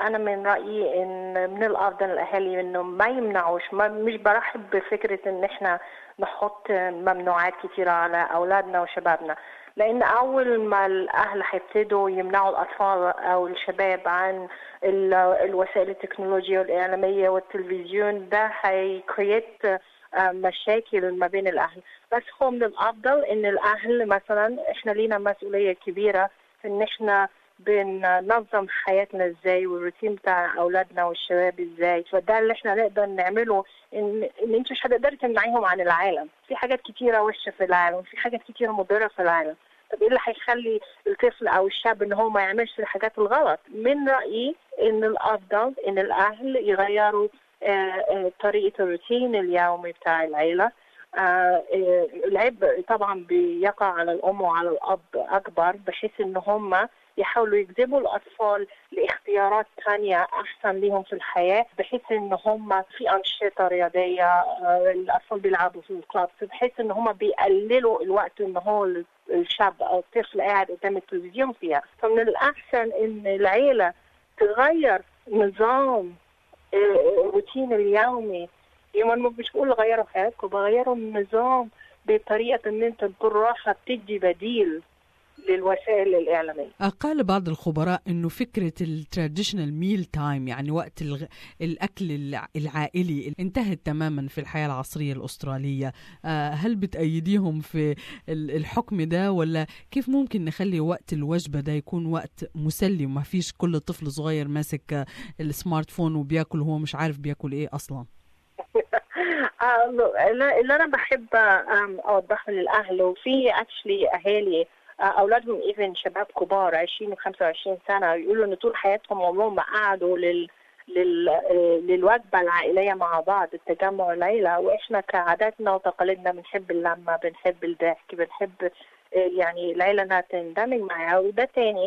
انا من رايي ان من الافضل الاهالي انه ما يمنعوش ما مش برحب بفكره ان احنا نحط ممنوعات كتيره على اولادنا وشبابنا لان اول ما الاهل هيبتدوا يمنعوا الاطفال او الشباب عن الوسائل التكنولوجيا والاعلاميه والتلفزيون ده هيكريت مشاكل ما بين الاهل بس هو من الافضل ان الاهل مثلا احنا لينا مسؤوليه كبيره في ان احنا بننظم حياتنا ازاي والروتين بتاع اولادنا والشباب ازاي فده اللي احنا نقدر نعمله ان ان انت مش هتقدري تمنعيهم عن العالم في حاجات كتيره وحشه في العالم في حاجات كتيره مضره في العالم طب ايه اللي هيخلي الطفل او الشاب ان هو ما يعملش الحاجات الغلط من رايي ان الافضل ان الاهل يغيروا طريقه الروتين اليومي بتاع العيله العبء طبعا بيقع على الام وعلى الاب اكبر بحيث ان هم يحاولوا يجذبوا الاطفال لاختيارات ثانيه احسن لهم في الحياه بحيث ان هم في انشطه رياضيه الاطفال بيلعبوا في الكلاب بحيث ان هم بيقللوا الوقت ان هو الشاب او الطفل قاعد قدام التلفزيون فيها فمن الاحسن ان العيله تغير نظام الروتين اليومي يوم مش بقول غيروا حياتكم بغيروا النظام بطريقه ان انت بالراحه بتدي بديل للوسائل الإعلامية قال بعض الخبراء أنه فكرة التراديشنال ميل تايم يعني وقت الغ... الأكل العائلي انتهت تماما في الحياة العصرية الأسترالية هل بتأيديهم في الحكم ده ولا كيف ممكن نخلي وقت الوجبة ده يكون وقت مسلي وما فيش كل طفل صغير ماسك السمارت فون وبياكل وهو مش عارف بياكل ايه أصلا اللي انا بحب اوضحه للاهل وفي اكشلي اهالي اولادهم ايفن شباب كبار 20 و 25 سنه يقولوا ان طول حياتهم عمرهم ما قعدوا لل لل... للوجبه العائليه مع بعض التجمع العيله واحنا كعاداتنا وتقاليدنا بنحب اللمه بنحب الضحك بنحب يعني العيله انها تندمج معاها وده تاني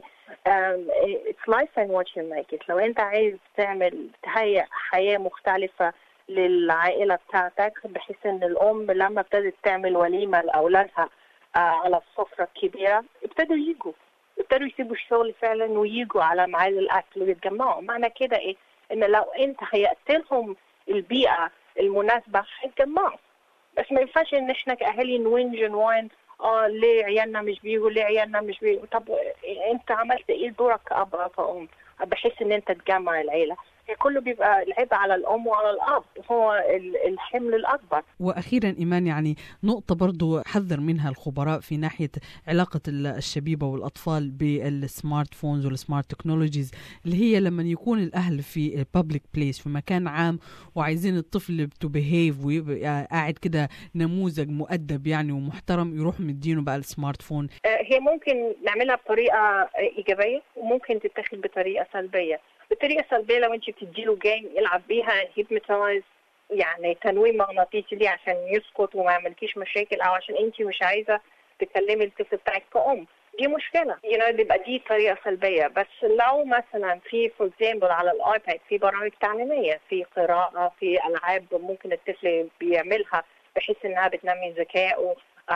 it's life and what you make it لو انت عايز تعمل تهيئ حياه مختلفه للعائله بتاعتك بحيث ان الام لما ابتدت تعمل وليمه لاولادها على السفرة الكبيرة ابتدوا يجوا ابتدوا يسيبوا الشغل فعلا ويجوا على ميعاد الأكل ويتجمعوا معنى كده إيه؟ إن لو أنت هيأت لهم البيئة المناسبة هيتجمعوا بس ما ينفعش إن إحنا كأهالي نوينج نوين اه ليه عيالنا مش بيجوا ليه عيالنا مش بيجوا طب انت عملت ايه دورك كأب او كأم بحيث ان انت تجمع العيله كله بيبقى العبء على الام وعلى الاب هو الحمل الاكبر واخيرا ايمان يعني نقطه برضو حذر منها الخبراء في ناحيه علاقه الشبيبه والاطفال بالسمارت فونز والسمارت تكنولوجيز اللي هي لما يكون الاهل في بابليك بليس في مكان عام وعايزين الطفل تو بيهيف ويبقى قاعد كده نموذج مؤدب يعني ومحترم يروح مدينه بقى السمارت فون هي ممكن نعملها بطريقه ايجابيه وممكن تتاخد بطريقه سلبيه بالطريقه السلبيه لو انت بتديله جيم يلعب بيها هيبنوتايز يعني تنويم مغناطيسي ليه عشان يسكت وما يعملكيش مشاكل او عشان انت مش عايزه تكلمي الطفل بتاعك كأم دي مشكله you know, بيبقى دي طريقه سلبيه بس لو مثلا في فور اكزامبل على الايباد في برامج تعليميه في قراءه في العاب ممكن الطفل بيعملها بحيث انها بتنمي ذكائه آه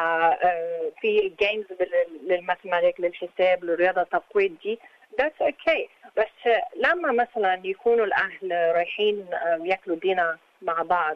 آه في جيمز للماثماتيك للحساب للرياضه التقويت دي that's okay بس لما مثلا يكونوا الاهل رايحين ياكلوا دينا مع بعض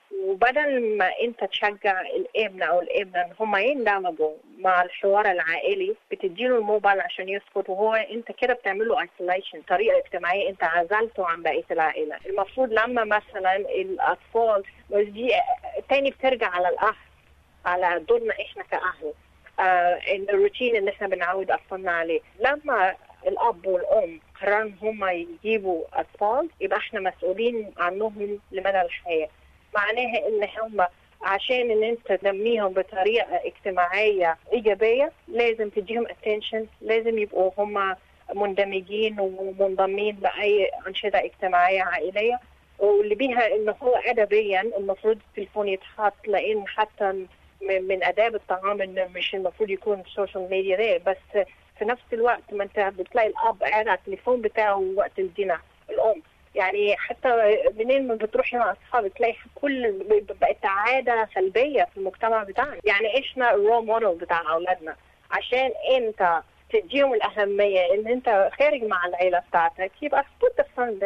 وبدل ما انت تشجع الابن او الابنه ان هم يندمجوا مع الحوار العائلي بتديله الموبايل عشان يسكت وهو انت كده بتعمل له ايسوليشن طريقه اجتماعيه انت عزلته عن بقيه العائله المفروض لما مثلا الاطفال دي تاني بترجع على الاهل على دورنا احنا كاهل آه الروتين اللي احنا بنعود اطفالنا عليه لما الاب والام قرروا ان هم يجيبوا اطفال يبقى احنا مسؤولين عنهم لمدى الحياه معناها ان هم عشان ان انت تنميهم بطريقه اجتماعيه ايجابيه لازم تديهم اتنشن لازم يبقوا هم مندمجين ومنضمين لاي انشطه اجتماعيه عائليه واللي بيها ان هو ادبيا المفروض التليفون يتحط لان حتى من اداب الطعام انه مش المفروض يكون السوشيال ميديا ده بس في نفس الوقت ما انت بتلاقي الاب قاعد على التليفون بتاعه وقت الدينار الام يعني حتى منين ما بتروحي مع اصحابك تلاقي كل بقت عاده سلبيه في المجتمع بتاعنا يعني احنا الرول موديل بتاع اولادنا عشان انت تديهم الاهميه ان انت خارج مع العيله بتاعتك يبقى put the phone